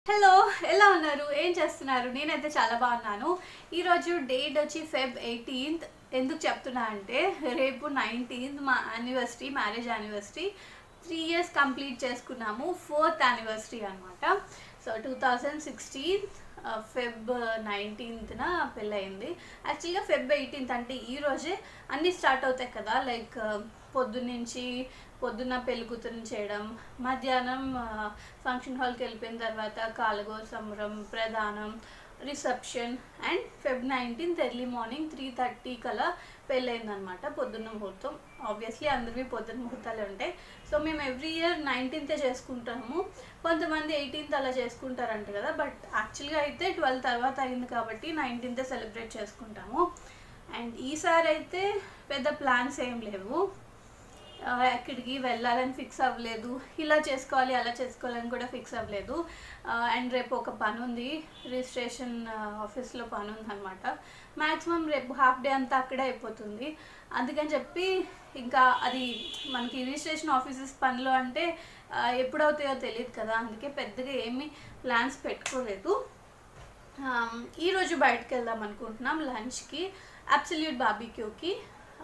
Hello ఎలా ఉన్నారు ఏం చేస్తున్నారు నేనైతే చాలా బాగున్నాను ఈరోజు డేట్ వచ్చి ఫెబ్ ఎయిటీన్త్ ఎందుకు చెప్తున్నా అంటే రేపు నైన్టీన్త్ మా anniversary marriage anniversary three years complete చేసుకున్నాము ఫోర్త్ యానివర్సరీ అనమాట so two thousand sixteen Feb నైన్టీన్త్న పెళ్ళయింది యాక్చువల్గా ఫెబ్ ఎయిటీన్త్ అంటే ఈ రోజే అన్నీ స్టార్ట్ అవుతాయి కదా లైక్ పొద్దున్నుంచి పొద్దున్న పెళ్లి కూతురుని చేయడం మధ్యాహ్నం ఫంక్షన్ హాల్కి వెళ్ళిపోయిన తర్వాత కాలగో సంబరం ప్రధానం reception and Feb nineteenth early morning three thirty కలా పెళ్ళయిందనమాట పొద్దున్న ముహూర్తం ఆబ్వియస్లీ అందరివి పొద్దున్న ముహూర్తాలే ఉంటాయి సో మేము ఎవ్రీ ఇయర్ నైన్టీన్తే చేసుకుంటాము కొంతమంది ఎయిటీన్త్ అలా చేసుకుంటారంట కదా బట్ యాక్చువల్గా అయితే ట్వెల్వ్ తర్వాత అయింది కాబట్టి నైన్టీన్తే సెలబ్రేట్ చేసుకుంటాము అండ్ ఈసారి అయితే పెద్ద ప్లాన్స్ ఏం లేవు ఆ, ఎక్కడికి వెళ్ళాలని ఫిక్స్ అవ్వలేదు ఇలా చేసుకోవాలి అలా చేసుకోవాలని కూడా ఫిక్స్ అవ్వలేదు అండ్ రేపు ఒక పని ఉంది రిజిస్ట్రేషన్ ఆఫీస్లో పని ఉందన్నమాట మ్యాక్సిమం రేపు హాఫ్ డే అంతా అక్కడే అయిపోతుంది అందుకని చెప్పి ఇంకా అది మనకి రిజిస్ట్రేషన్ ఆఫీసెస్ పనులు అంటే ఆ, ఎప్పుడు అవుతాయో తెలియదు కదా అందుకే పెద్దగా ఏమీ ప్లాన్స్ పెట్టుకోలేదు ఆమ్, ఈరోజు బయటకు వెళ్దాం అనుకుంటున్నాం లంచ్కి అబ్సల్యూట్ బాబీక్యూకి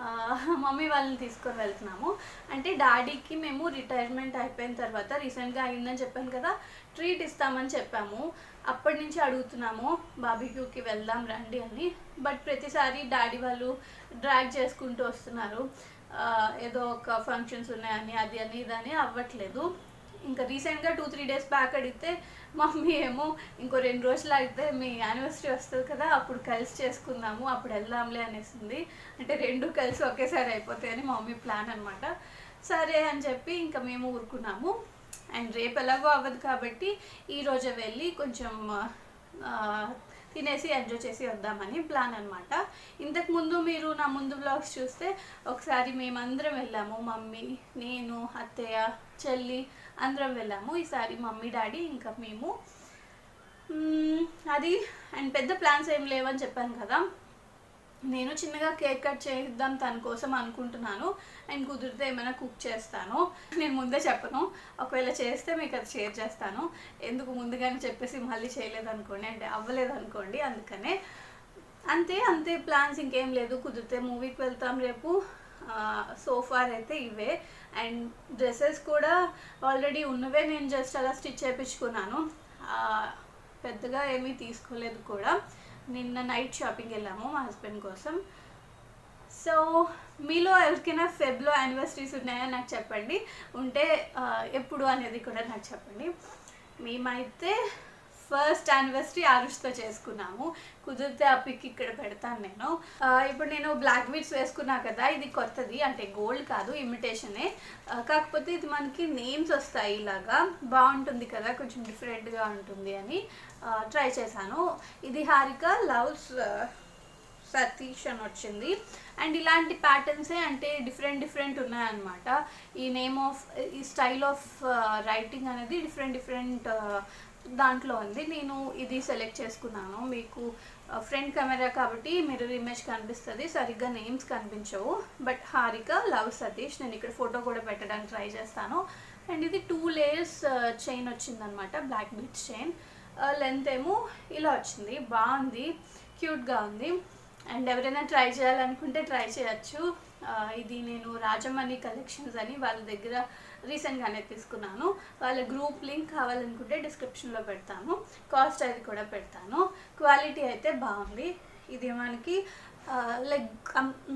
మమ్మీ వాళ్ళని తీసుకొని వెళ్తున్నాము అంటే డాడీకి మేము రిటైర్మెంట్ అయిపోయిన తర్వాత రీసెంట్గా అయిందని చెప్పాను కదా ట్రీట్ ఇస్తామని చెప్పాము అప్పటి నుంచి అడుగుతున్నాము బాబీక్యూకి వెళ్దాం రండి అని బట్ ప్రతిసారి డాడీ వాళ్ళు డ్రాగ్ చేసుకుంటూ వస్తున్నారు ఆ, ఏదో ఒక ఫంక్షన్స్ ఉన్నాయని అది అని ఇదని అవ్వట్లేదు ఇంకా రీసెంట్గా టూ త్రీ డేస్ బ్యాక్ అడిగితే మమ్మీ ఏమో ఇంకో రెండు రోజులు అయితే మీ యానివర్సరీ వస్తుంది కదా అప్పుడు కలిసి చేసుకుందాము అప్పుడు వెళ్దాంలే అనేసింది అంటే రెండు కలిసి ఒకేసారి అయిపోతాయని మా మమ్మీ ప్లాన్ అనమాట సరే అని చెప్పి ఇంకా మేము ఊరుకున్నాము అండ్ రేపు ఎలాగో అవ్వదు కాబట్టి ఈ రోజే వెళ్ళి కొంచెం ఆ, తినేసి ఎంజాయ్ చేసి వద్దామని ప్లాన్ అనమాట ఇంతకు ముందు మీరు నా ముందు బ్లాగ్స్ చూస్తే ఒకసారి మేమందరం వెళ్ళాము మమ్మీ నేను అత్తయ్య చెల్లి అందరం వెళ్ళాము ఈసారి మమ్మీ డాడీ ఇంకా మేము మ్మ్, అది అండ్ పెద్ద ప్లాన్స్ ఏం లేవని చెప్పాను కదా నేను చిన్నగా కేక్ కట్ చేద్దాం తన కోసం అనుకుంటున్నాను అండ్ కుదిరితే ఏమైనా కుక్ చేస్తాను నేను ముందే చెప్పను ఒకవేళ చేస్తే మీకు అది షేర్ చేస్తాను ఎందుకు ముందుగానే చెప్పేసి మళ్ళీ చేయలేదు అనుకోండి అంటే అవ్వలేదు అనుకోండి అందుకనే అంతే అంతే ప్లాన్స్ ఇంకేం లేదు కుదిరితే మూవీకి వెళ్తాం రేపు సో ఫార్ అయితే ఇవే అండ్ డ్రెస్సెస్ కూడా ఆల్రెడీ ఉన్నవే నేను జస్ట్ అలా స్టిచ్ చేయించుకున్నాను ఆ, పెద్దగా ఏమీ తీసుకోలేదు కూడా నిన్న నైట్ షాపింగ్ వెళ్ళాము మా హస్బెండ్ కోసం సో మీలో ఎవరికైనా ఫెబ్లో యానివర్సరీస్ ఉన్నాయా నాకు చెప్పండి ఉంటే ఆ, ఎప్పుడు అనేది కూడా నాకు చెప్పండి మేమైతే ఫస్ట్ యానివర్సరీ ఆరుష్తో చేసుకున్నాము కుదిరితే ఆ పిక్ ఇక్కడ పెడతాను నేను ఆ, ఇప్పుడు నేను బ్లాక్ బీట్స్ వేసుకున్నా కదా ఇది కొత్తది అంటే గోల్డ్ కాదు ఇమిటేషనే ఆ, కాకపోతే ఇది మనకి నేమ్స్ వస్తాయి ఇలాగా బాగుంటుంది కదా కొంచెం డిఫరెంట్గా ఉంటుంది అని ట్రై చేశాను ఇది హారిక లవ్స్ సతీష్ అని వచ్చింది అండ్ ఇలాంటి ప్యాటర్న్సే అంటే డిఫరెంట్ డిఫరెంట్ ఉన్నాయన్నమాట ఈ నేమ్ ఆఫ్ ఈ స్టైల్ ఆఫ్ రైటింగ్ అనేది డిఫరెంట్ డిఫరెంట్ దాంట్లో ఉంది నేను ఇది సెలెక్ట్ చేసుకున్నాను మీకు ఫ్రంట్ కెమెరా కాబట్టి మిర్రర్ ఇమేజ్ కనిపిస్తుంది సరిగ్గా నేమ్స్ కనిపించవు బట్ హారిక లవ్ సతీష్ నేను ఇక్కడ ఫోటో కూడా పెట్టడానికి ట్రై చేస్తాను అండ్ ఇది టూ లేయర్స్ చైన్ వచ్చిందనమాట బ్లాక్ బీట్స్ చైన్ లెంత్ ఏమో ఇలా వచ్చింది బాగుంది క్యూట్గా ఉంది అండ్ ఎవరైనా ట్రై చేయాలనుకుంటే ట్రై చేయొచ్చు ఆ, ఇది నేను రాజమణి కలెక్షన్స్ అని వాళ్ళ దగ్గర రీసెంట్గానే తీసుకున్నాను వాళ్ళ గ్రూప్ లింక్ కావాలనుకుంటే డిస్క్రిప్షన్లో పెడతాను కాస్ట్ అది కూడా పెడతాను క్వాలిటీ అయితే బాగుంది ఇది మనకి లైక్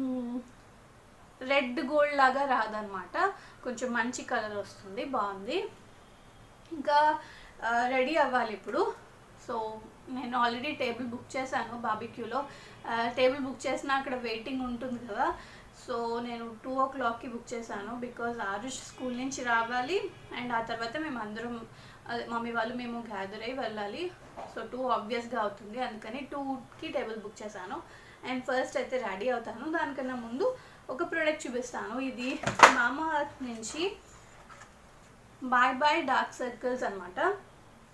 రెడ్ గోల్డ్ లాగా రాదనమాట కొంచెం మంచి కలర్ వస్తుంది బాగుంది ఇంకా రెడీ అవ్వాలి ఇప్పుడు సో నేను ఆల్రెడీ టేబుల్ బుక్ చేశాను బాబిక్యూలో టేబుల్ బుక్ చేసినా అక్కడ వెయిటింగ్ ఉంటుంది కదా సో నేను టూ ఓ క్లాక్కి బుక్ చేశాను బికాజ్ ఆరుష్ స్కూల్ నుంచి రావాలి అండ్ ఆ తర్వాత మేము అందరం అదే మమ్మీ వాళ్ళు మేము గ్యాదర్ అయ్యి వెళ్ళాలి సో టూ ఆబ్వియస్గా అవుతుంది అందుకని టూకి టేబుల్ బుక్ చేశాను అండ్ ఫస్ట్ అయితే రెడీ అవుతాను దానికన్నా ముందు ఒక ప్రోడక్ట్ చూపిస్తాను ఇది మామా అర్త్ నుంచి బాయ్ బాయ్ డార్క్ సర్కిల్స్ అనమాట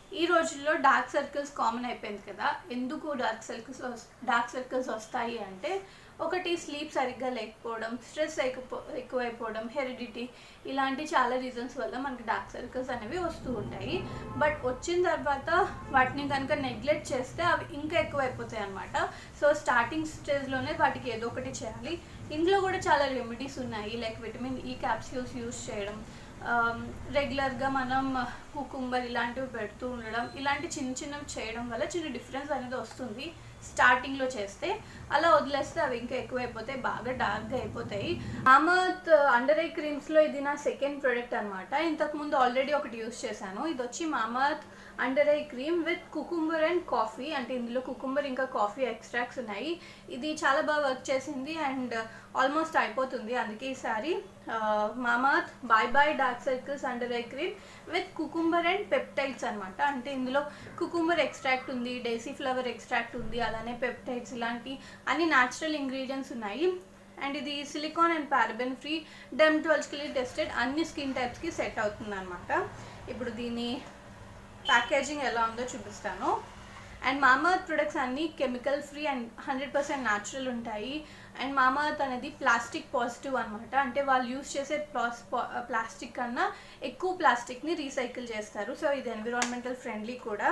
ఈ రోజుల్లో డార్క్ సర్కిల్స్ కామన్ అయిపోయింది కదా ఎందుకు డార్క్ సర్కిల్స్ డార్క్ సర్కిల్స్ వస్తాయి అంటే ఒకటి స్లీప్ సరిగ్గా లేకపోవడం స్ట్రెస్ ఎక్కువ ఎక్కువైపోవడం హెరిడిటీ ఇలాంటి చాలా రీజన్స్ వల్ల మనకి డార్క్ సర్కిల్స్ అనేవి వస్తూ ఉంటాయి బట్ వచ్చిన తర్వాత వాటిని కనుక నెగ్లెక్ట్ చేస్తే అవి ఇంకా ఎక్కువైపోతాయి అనమాట సో స్టార్టింగ్ స్టేజ్లోనే వాటికి ఏదో ఒకటి చేయాలి ఇంట్లో కూడా చాలా రెమెడీస్ ఉన్నాయి like vitamin E capsules use చేయడం రెగ్యులర్గా మనం కుకుంబర్ ఇలాంటివి పెడుతూ ఉండడం ఇలాంటి చిన్న చిన్నవి చేయడం వల్ల చిన్న డిఫరెన్స్ అనేది వస్తుంది స్టార్టింగ్లో చేస్తే అలా వదిలేస్తే అవి ఇంకా ఎక్కువైపోతాయి బాగా డార్క్గా అయిపోతాయి మామత్ అండర్ ఐ క్రీమ్స్లో ఇది నా సెకండ్ ప్రోడక్ట్ అనమాట ఇంతకుముందు ఆల్రెడీ ఒకటి యూస్ చేశాను ఇది వచ్చి Mamaearth under eye cream with cucumber and coffee అంటే ఇందులో కుకుంబర్ ఇంకా కాఫీ ఎక్స్ట్రాక్ట్స్ ఉన్నాయి ఇది చాలా బాగా వర్క్ చేసింది అండ్ ఆల్మోస్ట్ అయిపోతుంది అందుకే ఈసారి Mamaearth bye bye dark circles under eye cream with cucumber and peptides అనమాట అంటే ఇందులో కుకుంబర్ ఎక్స్ట్రాక్ట్ ఉంది డేసీ ఫ్లవర్ ఎక్స్ట్రాక్ట్ ఉంది అలానే పెప్టైడ్స్ ఇలాంటి అన్ని న్యాచురల్ ఇంగ్రీడియంట్స్ ఉన్నాయి అండ్ ఇది silicone and paraben free dermatologically tested అన్ని స్కిన్ టైప్స్కి సెట్ అవుతుంది అనమాట ఇప్పుడు దీని ప్యాకేజింగ్ ఎలా ఉందో చూపిస్తాను అండ్ మామాత్ ప్రొడక్ట్స్ అన్నీ chemical free and hundred percent natural ఉంటాయి అండ్ మామాత్ అనేది ప్లాస్టిక్ పాజిటివ్ అనమాట అంటే వాళ్ళు యూస్ చేసే ప్లాస్ ప్లాస్టిక్ కన్నా ఎక్కువ ప్లాస్టిక్ని రీసైకిల్ చేస్తారు సో ఇది ఎన్విరాన్మెంటల్ ఫ్రెండ్లీ కూడా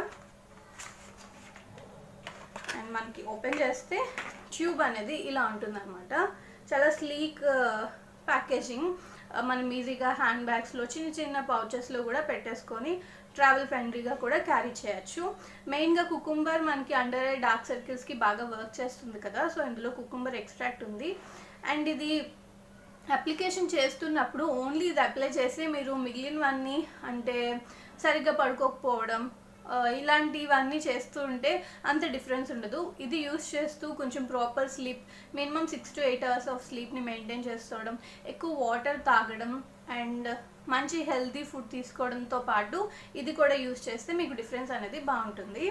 అండ్ మనకి ఓపెన్ చేస్తే ట్యూబ్ అనేది ఇలా ఉంటుందన్నమాట చాలా స్లీక్ ప్యాకేజింగ్ మనం ఈజీగా హ్యాండ్ బ్యాగ్స్లో చిన్న చిన్న పౌచెస్లో కూడా పెట్టేసుకొని ట్రావెల్ ఫ్రెండ్లీగా కూడా క్యారీ చేయొచ్చు మెయిన్గా కుకుంబర్ మనకి అండర్ ఐ డార్క్ సర్కిల్స్కి బాగా వర్క్ చేస్తుంది కదా సో ఇందులో కుకుంబర్ ఎక్స్ట్రాక్ట్ ఉంది అండ్ ఇది అప్లికేషన్ చేస్తున్నప్పుడు ఓన్లీ ఇది అప్లై చేసి మీరు మిగిలినవన్నీ అంటే సరిగ్గా పడుకోకపోవడం ఇలాంటివన్నీ చేస్తూ ఉంటే అంత డిఫరెన్స్ ఉండదు ఇది యూస్ చేస్తూ కొంచెం proper sleep minimum six to eight hours of స్లీప్ని మెయింటైన్ చేసుకోవడం ఎక్కువ వాటర్ తాగడం అండ్ మంచి హెల్తీ ఫుడ్ తీసుకోవడంతో పాటు ఇది కూడా యూస్ చేస్తే మీకు డిఫరెన్స్ అనేది బాగుంటుంది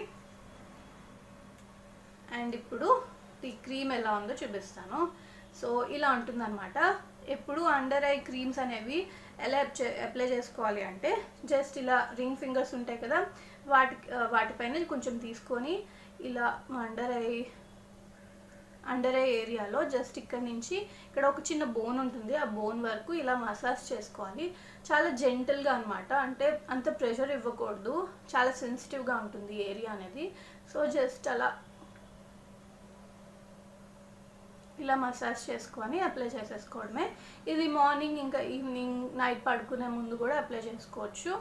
అండ్ ఇప్పుడు ఈ క్రీమ్ ఎలా ఉందో చూపిస్తాను సో ఇలా ఉంటుందన్నమాట ఎప్పుడు అండర్ ఐ క్రీమ్స్ అనేవి ఎలా అప్లై చేసుకోవాలి అంటే జస్ట్ ఇలా రింగ్ ఫింగర్స్ ఉంటాయి కదా వాటి వాటిపైన కొంచెం తీసుకొని ఇలా అండర్ ఐ అండర్ ఐ ఏరియాలో జస్ట్ ఇక్కడ నుంచి ఇక్కడ ఒక చిన్న బోన్ ఉంటుంది ఆ బోన్ వరకు ఇలా మసాజ్ చేసుకోవాలి చాలా జెంటల్గా అనమాట అంటే అంత ప్రెషర్ ఇవ్వకూడదు చాలా సెన్సిటివ్గా ఉంటుంది ఏరియా అనేది సో జస్ట్ అలా ఇలా మసాజ్ చేసుకొని అప్లై చేసేసుకోవడమే ఇది మార్నింగ్ ఇంకా ఈవినింగ్ నైట్ పడుకునే ముందు కూడా అప్లై చేసుకోవచ్చు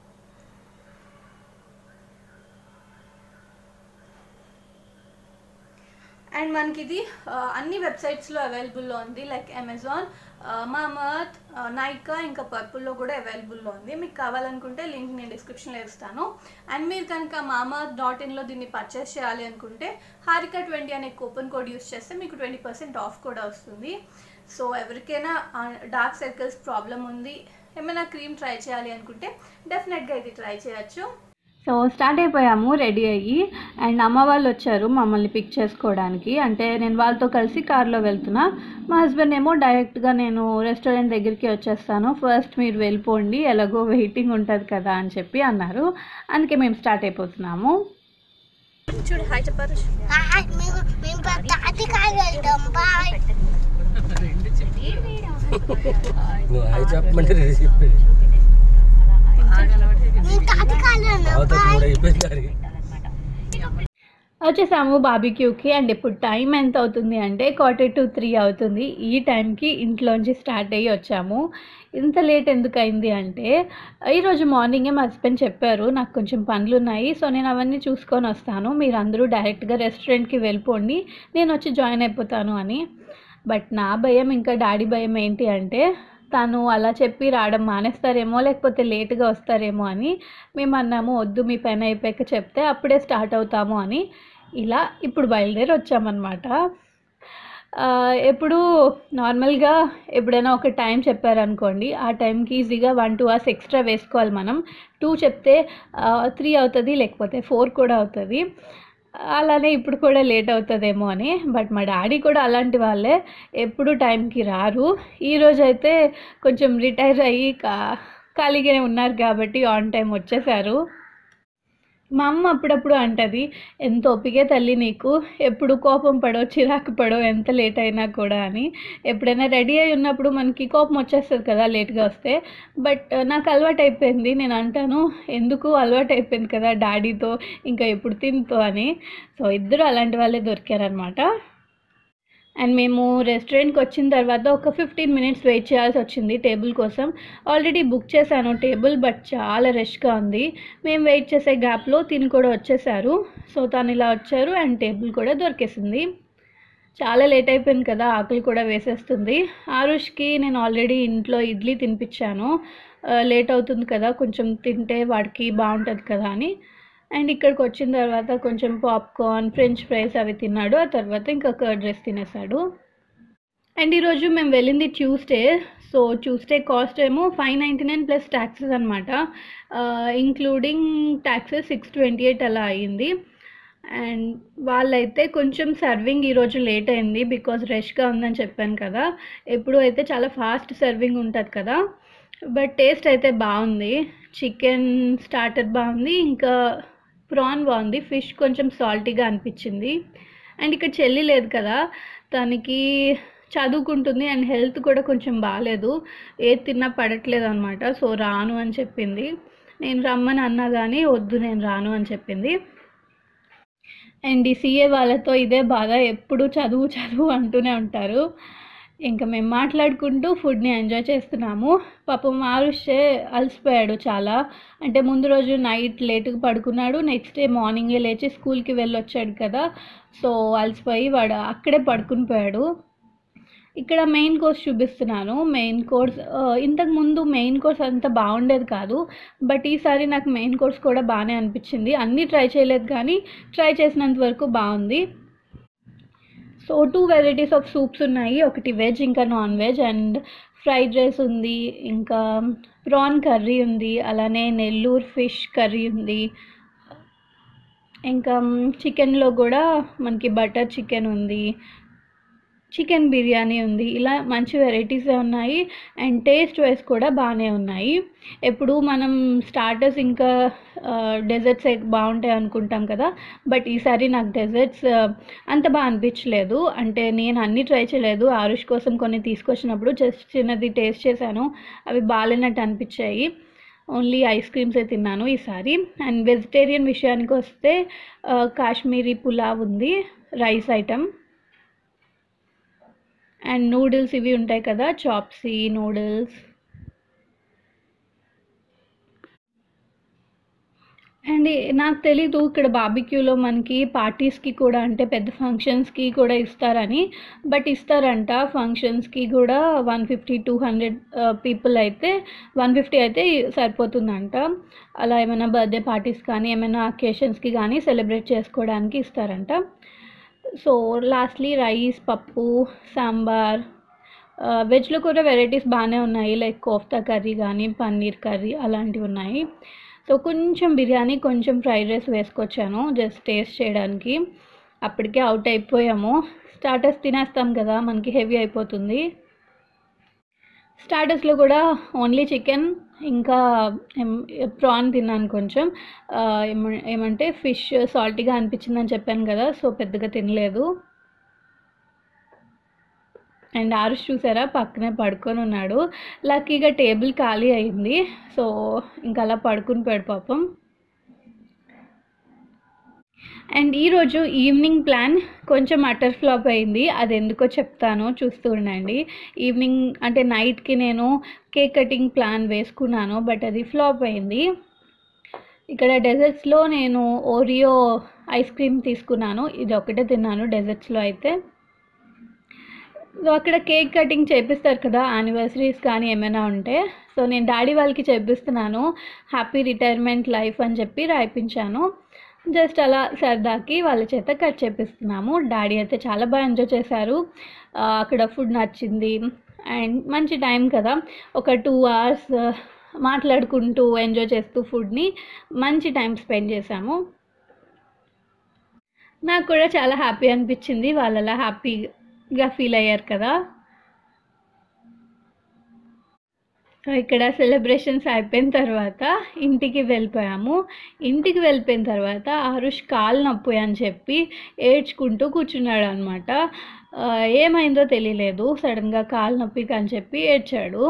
అండ్ మనకి ఇది అన్ని వెబ్సైట్స్లో అవైలబుల్లో ఉంది లైక్ అమెజాన్ మామత్ నైకా ఇంకా పర్పుల్లో కూడా అవైలబుల్లో ఉంది మీకు కావాలనుకుంటే లింక్ నేను డిస్క్రిప్షన్లో ఇస్తాను అండ్ మీరు కనుక మామత్ డాట్ ఇన్లో దీన్ని పర్చేస్ చేయాలి అనుకుంటే హారిక ట్వంటీ అనే కూపన్ కోడ్ యూస్ చేస్తే మీకు ట్వంటీ పర్సెంట్ ఆఫ్ కూడా వస్తుంది సో ఎవరికైనా డార్క్ సర్కిల్స్ ప్రాబ్లం ఉంది ఏమైనా క్రీమ్ ట్రై చేయాలి అనుకుంటే డెఫినెట్గా ఇది ట్రై చేయొచ్చు సో స్టార్ట్ అయిపోయాము రెడీ అయ్యి అండ్ అమ్మ వాళ్ళు వచ్చారు మమ్మల్ని పిక్ చేసుకోవడానికి అంటే నేను వాళ్ళతో కలిసి కార్లో వెళ్తున్నా మా హస్బెండ్ ఏమో డైరెక్ట్గా నేను రెస్టారెంట్ దగ్గరికి వచ్చేస్తాను ఫస్ట్ మీరు వెళ్ళిపోండి ఎలాగో వెయిటింగ్ ఉంటుంది కదా అని చెప్పి అన్నారు అందుకే మేము స్టార్ట్ అయిపోతున్నాము చూడు హాయ్ చెప్పారు హాయ్ మేము మేము తాటికాయలు వెళ్తాం బాయ్ నువ్వు హాయ్ చెప్పమంటే రెడీ చెప్పాడు మేము తాటికాయలు వెళ్తాం అవతల బాయ్ కూడా అయిపోయింది దానికి వచ్చేసాము బాబీక్యూకి అండ్ ఇప్పుడు టైం ఎంత అవుతుంది అంటే క్వార్టర్ టు త్రీ అవుతుంది ఈ టైంకి ఇంట్లోంచి స్టార్ట్ అయ్యి వచ్చాము ఇంత లేట్ ఎందుకు అయింది అంటే ఈరోజు మార్నింగే మా హస్బెండ్ చెప్పారు నాకు కొంచెం పనులు ఉన్నాయి సో నేను అవన్నీ చూసుకొని వస్తాను మీరు అందరూ డైరెక్ట్గా రెస్టారెంట్కి వెళ్ళిపోండి నేను వచ్చి జాయిన్ అయిపోతాను అని బట్ నా భయం ఇంకా డాడీ భయం ఏంటి అంటే తను అలా చెప్పి రావడం మానేస్తారేమో లేకపోతే లేట్గా వస్తారేమో అని మేము అన్నాము వద్దు మీ పని అయిపోయాక చెప్తే అప్పుడే స్టార్ట్ అవుతాము అని ఇలా ఇప్పుడు బయలుదేరి వచ్చామన్నమాట ఆ, ఎప్పుడు నార్మల్గా ఎప్పుడైనా ఒక టైం చెప్పారనుకోండి ఆ టైంకి ఈజీగా వన్ టూ అవర్స్ ఎక్స్ట్రా వేసుకోవాలి మనం టూ చెప్తే త్రీ అవుతుంది లేకపోతే ఫోర్ కూడా అవుతుంది అలానే ఇప్పుడు కూడా లేట్ అవుతుందేమో అని బట్ మా డాడీ కూడా అలాంటి వాళ్ళే ఎప్పుడు టైంకి రారు ఈరోజు అయితే కొంచెం రిటైర్ అయ్యి కా ఖాళీగానే ఉన్నారు కాబట్టి ఆన్ టైం వచ్చేసారు మా అమ్మ అప్పుడప్పుడు అంటది ఎంత ఓపికే తల్లి నీకు ఎప్పుడు కోపం పడో చిరాకు పడో ఎంత లేట్ అయినా కూడా అని ఎప్పుడైనా రెడీ అయి ఉన్నప్పుడు మనకి కోపం వచ్చేస్తుంది కదా లేట్గా వస్తే బట్ నాకు అలవాటు అయిపోయింది నేను అంటాను ఎందుకు అలవాటు అయిపోయింది కదా డాడీతో ఇంకా ఎప్పుడు తింతో అని సో ఇద్దరు అలాంటి వాళ్ళే దొరికారనమాట అండ్ మేము రెస్టారెంట్కి వచ్చిన తర్వాత ఒక ఫిఫ్టీన్ మినిట్స్ వెయిట్ చేయాల్సి వచ్చింది టేబుల్ కోసం ఆల్రెడీ బుక్ చేశాను టేబుల్ బట్ చాలా రష్గా ఉంది మేము వెయిట్ చేసే గ్యాప్లో తిని కూడా వచ్చేసారు సో తను ఇలా వచ్చారు అండ్ టేబుల్ కూడా దొరికేసింది చాలా లేట్ అయిపోయింది కదా ఆకలి కూడా వేసేస్తుంది ఆరుష్కి నేను ఆల్రెడీ ఇంట్లో ఇడ్లీ తినిపించాను లేట్ అవుతుంది కదా కొంచెం తింటే వాడికి బాగుంటుంది కదా అని అండ్ ఇక్కడికి వచ్చిన తర్వాత కొంచెం పాప్కార్న్ ఫ్రెంచ్ ఫ్రైస్ అవి తిన్నాడు ఆ తర్వాత ఇంకా కర్డ్ రైస్ తినేసాడు అండ్ ఈరోజు మేము వెళ్ళింది ట్యూస్డే సో ట్యూస్డే కాస్ట్ ఏమో five ninety nine plus taxes అనమాట including taxes six twenty eight అలా అయ్యింది అండ్ వాళ్ళైతే కొంచెం సర్వింగ్ ఈరోజు లేట్ అయింది బికాజ్ రష్గా ఉందని చెప్పాను కదా ఎప్పుడు అయితే చాలా ఫాస్ట్ సర్వింగ్ ఉంటుంది కదా బట్ టేస్ట్ అయితే బాగుంది చికెన్ స్టార్టర్ బాగుంది ఇంకా ప్రాన్ బాగుంది ఫిష్ కొంచెం సాల్టీగా అనిపించింది అండ్ ఇక్కడ చెల్లి లేదు కదా తనకి చదువుకుంటుంది అండ్ హెల్త్ కూడా కొంచెం బాగాలేదు ఏది తిన్నా పడట్లేదు అనమాట సో రాను అని చెప్పింది నేను రమ్మని అన్నా కానీ వద్దు నేను రాను అని చెప్పింది అండ్ ఈ సీఏ వాళ్ళతో ఇదే బాధ ఎప్పుడు చదువు చదువు అంటూనే ఉంటారు ఇంకా మేము మాట్లాడుకుంటూ ఫుడ్ని ఎంజాయ్ చేస్తున్నాము పాపం ఆరుషే అలసిపోయాడు చాలా అంటే ముందు రోజు నైట్ లేట్గా పడుకున్నాడు నెక్స్ట్ డే మార్నింగే లేచి స్కూల్కి వెళ్ళొచ్చాడు కదా సో అలసిపోయి వాడు అక్కడే పడుకుని పోయాడు ఇక్కడ మెయిన్ కోర్స్ చూపిస్తున్నాను మెయిన్ కోర్స్ ఇంతకు ముందు మెయిన్ కోర్స్ అంత బాగుండేది కాదు బట్ ఈసారి నాకు మెయిన్ కోర్స్ కూడా బాగానే అనిపించింది అన్నీ ట్రై చేయలేదు కానీ ట్రై చేసినంత వరకు బాగుంది so two varieties of soups ఉన్నాయి ఒకటి వెజ్ ఇంకా non veg and fried rice ఉంది ఇంకా ప్రాన్ కర్రీ ఉంది అలానే నెల్లూరు ఫిష్ కర్రీ ఉంది ఇంకా చికెన్లో కూడా మనకి బటర్ చికెన్ ఉంది చికెన్ బిర్యానీ ఉంది ఇలా మంచి వెరైటీసే ఉన్నాయి అండ్ టేస్ట్ వైజ్ కూడా బాగానే ఉన్నాయి ఎప్పుడు మనం స్టార్టర్స్ ఇంకా డెజర్ట్స్ బాగుంటాయి అనుకుంటాం కదా బట్ ఈసారి నాకు డెజర్ట్స్ అంత బాగా అనిపించలేదు అంటే నేను అన్నీ ట్రై చేయలేదు ఆరుష్ కోసం కొన్ని తీసుకొచ్చినప్పుడు జస్ట్ చిన్నది టేస్ట్ చేశాను అవి బాగాలేనట్టు అనిపించాయి ఓన్లీ ఐస్ క్రీమ్సే తిన్నాను ఈసారి అండ్ వెజిటేరియన్ విషయానికి వస్తే కాశ్మీరీ పులావ్ ఉంది రైస్ ఐటమ్ అండ్ నూడిల్స్ ఇవి ఉంటాయి కదా చాప్సీ నూడిల్స్ అండ్ నాకు తెలీదు ఇక్కడ బాబిక్యూలో మనకి పార్టీస్కి కూడా అంటే పెద్ద ఫంక్షన్స్కి కూడా ఇస్తారని బట్ ఇస్తారంట ఫంక్షన్స్కి కూడా one fifty two hundred people అయితే వన్ ఫిఫ్టీ అయితే సరిపోతుందంట అలా ఏమైనా బర్త్డే పార్టీస్ కానీ ఏమైనా అకేషన్స్కి కానీ సెలబ్రేట్ చేసుకోవడానికి ఇస్తారంట సో లాస్ట్లీ రైస్ పప్పు సాంబార్ వెజ్లో కూడా వెరైటీస్ బాగానే ఉన్నాయి లైక్ కోఫ్తా కర్రీ కానీ పన్నీర్ కర్రీ అలాంటివి ఉన్నాయి సో కొంచెం బిర్యానీ కొంచెం ఫ్రైడ్ రైస్ వేసుకొచ్చాను జస్ట్ టేస్ట్ చేయడానికి అప్పటికే అవుట్ అయిపోయాము స్టార్టర్స్ తినేస్తాం కదా మనకి హెవీ అయిపోతుంది స్టార్టర్స్లో కూడా ఓన్లీ చికెన్ ఇంకా ప్రాన్ తిన్నాను కొంచెం ఏమ ఏమంటే ఫిష్ సాల్టీగా అనిపించిందని చెప్పాను కదా సో పెద్దగా తినలేదు అండ్ ఆరుష్ చూసారా పక్కనే పడుకొని ఉన్నాడు లక్కీగా టేబుల్ ఖాళీ అయింది సో ఇంకా అలా పడుకుని పోయాడు పాపం అండ్ ఈరోజు ఈవినింగ్ ప్లాన్ కొంచెం అటర్ ఫ్లాప్ అయింది అది ఎందుకో చెప్తాను చూస్తూ ఉండండి ఈవినింగ్ అంటే నైట్కి నేను కేక్ కటింగ్ ప్లాన్ వేసుకున్నాను బట్ అది ఫ్లాప్ అయింది ఇక్కడ డెజర్ట్స్లో నేను ఓరియో ఐస్ క్రీమ్ తీసుకున్నాను ఇది ఒకటే తిన్నాను డెజర్ట్స్లో అయితే సో అక్కడ కేక్ కటింగ్ చేపిస్తారు కదా యానివర్సరీస్ కానీ ఏమైనా ఉంటే సో నేను డాడీ వాళ్ళకి చేపిస్తున్నాను హ్యాపీ రిటైర్మెంట్ లైఫ్ అని చెప్పి రాయిపించాను జస్ట్ అలా సరదాకి వాళ్ళ చేత కట్ చేపిస్తున్నాము డాడీ అయితే చాలా బాగా ఎంజాయ్ చేశారు అక్కడ ఫుడ్ నచ్చింది అండ్ మంచి టైం కదా ఒక టూ అవర్స్ మాట్లాడుకుంటూ ఎంజాయ్ చేస్తూ ఫుడ్ని మంచి టైం స్పెండ్ చేశాము నాకు కూడా చాలా హ్యాపీ అనిపించింది వాళ్ళలా హ్యాపీగా ఫీల్ అయ్యారు కదా సో ఇక్కడ సెలబ్రేషన్స్ అయిపోయిన తర్వాత ఇంటికి వెళ్ళిపోయాము ఇంటికి వెళ్ళిపోయిన తర్వాత ఆరుష్ కాలు నొప్పి అని చెప్పి ఏడ్చుకుంటూ కూర్చున్నాడు అనమాట ఏమైందో తెలియలేదు సడన్గా కాలు నొప్పికి అని చెప్పి ఏడ్చాడు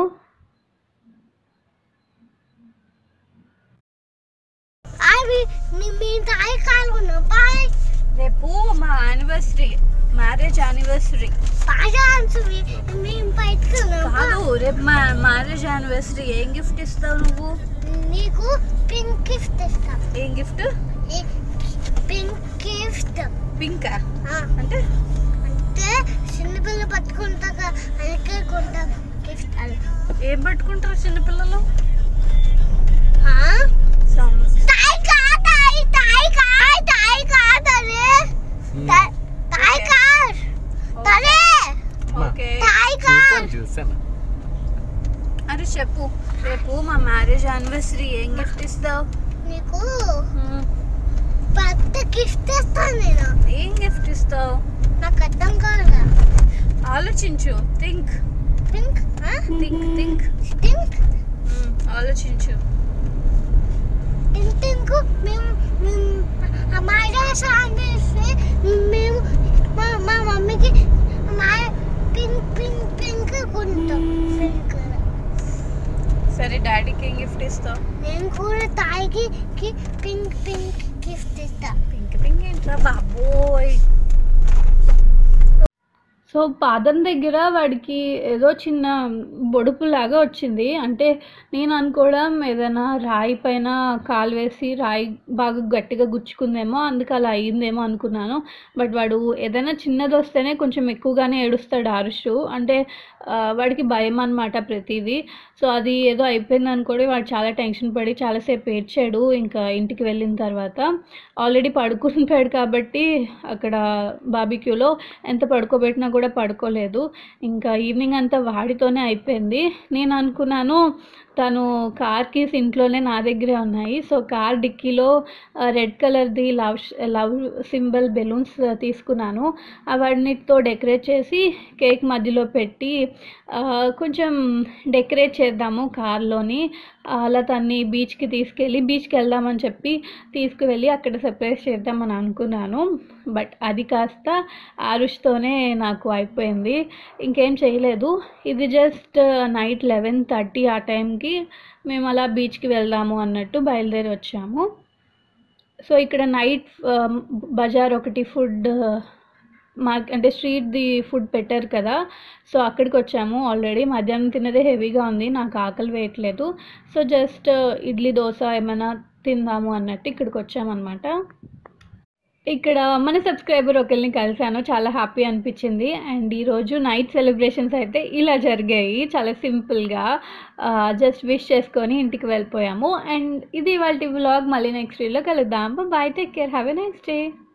అవి నీ మీ తాయి కాలుకున్నాం బాయ్ రేపు మా యానివర్సరీ మ్యారేజ్ యానివర్సరీ బాగా అనిసి మేము బయటకున్నాం కాదు రేపు మా మ్యారేజ్ యానివర్సరీ ఏం గిఫ్ట్ ఇస్తావు నువ్వు నీకు పింక్ గిఫ్ట్ ఇస్తాం ఏం గిఫ్ట్ పింక్ గిఫ్ట్ పింకా ఆ, అంటే అంటే చిన్నపిల్ల పట్టుకుంటాక అందుకే కొంటా గిఫ్ట్ అని ఏం పట్టుకుంటారు చిన్నపిల్లలు ఆ? సమ్- తాయి కాదు తాయి తాయి కాదు తాయి కాదని తా- తాయి కాదు తనే ఓకే తాయి కాదు చూసాను అరే చెప్పు రేపు మా మ్యారేజ్ యానివర్సరీ ఏం గిఫ్ట్ ఇస్తావు నీకు పెద్ద గిఫ్ట్ ఇస్తాను నేను ఏం గిఫ్ట్ ఇస్తావు నాకు అర్థం కాదు ఆలోచించు think pink think think pink ఆలోచించు పింక్ మేము మేము అమ్మాయిగా సాగేస్తే మేము మా మా మమ్మీకి మా పింక్ పింక్ పింక్ కొంటాం పింక్ సరే డాడీకి ఏం గిఫ్ట్ ఇస్తావు నేను కూడా తాయికి కి పింక్ పింక్ గిఫ్ట్ ఇస్తా పింక్ పింక్ ఏంట్రా బాబోయ్ సో పాదం దగ్గర వాడికి ఏదో చిన్న బొడుపు లాగా వచ్చింది అంటే నేను అనుకోవడం ఏదైనా రాయి పైన కాలు వేసి రాయి బాగా గట్టిగా గుచ్చుకుందేమో అందుకు అలా అయ్యిందేమో అనుకున్నాను బట్ వాడు ఏదైనా చిన్నది వస్తేనే కొంచెం ఎక్కువగానే ఏడుస్తాడు ఆరుషు అంటే ఆ, వాడికి భయం అనమాట ప్రతిదీ సో అది ఏదో అయిపోయింది అనుకోని వాడు చాలా టెన్షన్ పడి చాలాసేపు ఏడ్చాడు ఇంకా ఇంటికి వెళ్ళిన తర్వాత ఆల్రెడీ పడుకుంటాడు కాబట్టి అక్కడ బాబిక్యూలో ఎంత పడుకోబెట్టినా కూడా పడుకోలేదు ఇంకా ఈవినింగ్ అంతా వాడితోనే అయిపోయింది నేను అనుకున్నాను తను కార్ కీస్ ఇంట్లోనే నా దగ్గరే ఉన్నాయి సో కార్ డిక్కీలో రెడ్ కలర్ది లవ్ లవ్ సింబల్ బెలూన్స్ తీసుకున్నాను ఆ వాటితో డెకరేట్ చేసి కేక్ మధ్యలో పెట్టి ఆ, కొంచెం డెకరేట్ చేద్దాము కార్లోని అలా తన్ని బీచ్కి తీసుకెళ్ళి బీచ్కి వెళ్దామని చెప్పి తీసుకువెళ్ళి అక్కడ సర్ప్రైజ్ చేద్దామని అనుకున్నాను బట్ అది కాస్త ఆరుష్తోనే నాకు అయిపోయింది ఇంకేం చేయలేదు ఇది జస్ట్ నైట్ లెవెన్ థర్టీ ఆ టైంకి మేము అలా బీచ్కి వెళ్దాము అన్నట్టు బయలుదేరి వచ్చాము సో ఇక్కడ నైట్ బజార్ ఒకటి ఫుడ్ మార్క్ అంటే స్ట్రీట్ది ఫుడ్ పెట్టారు కదా సో అక్కడికి వచ్చాము ఆల్రెడీ మధ్యాహ్నం తిన్నదే హెవీగా ఉంది నాకు ఆకలి వేయట్లేదు సో జస్ట్ ఇడ్లీ దోశ ఏమైనా తిందాము అన్నట్టు ఇక్కడికి వచ్చామన్నమాట ఇక్కడ మన సబ్స్క్రైబర్ ఒకరిని కలిసాను చాలా హ్యాపీ అనిపించింది అండ్ ఈరోజు నైట్ సెలబ్రేషన్స్ అయితే ఇలా జరిగాయి చాలా సింపుల్గా జస్ట్ విష్ చేసుకొని ఇంటికి వెళ్ళిపోయాము అండ్ ఇది వాళ్ళ వ్లాగ్ మళ్ళీ నెక్స్ట్ వీడియోలో కలుద్దాం bye take care have a nice day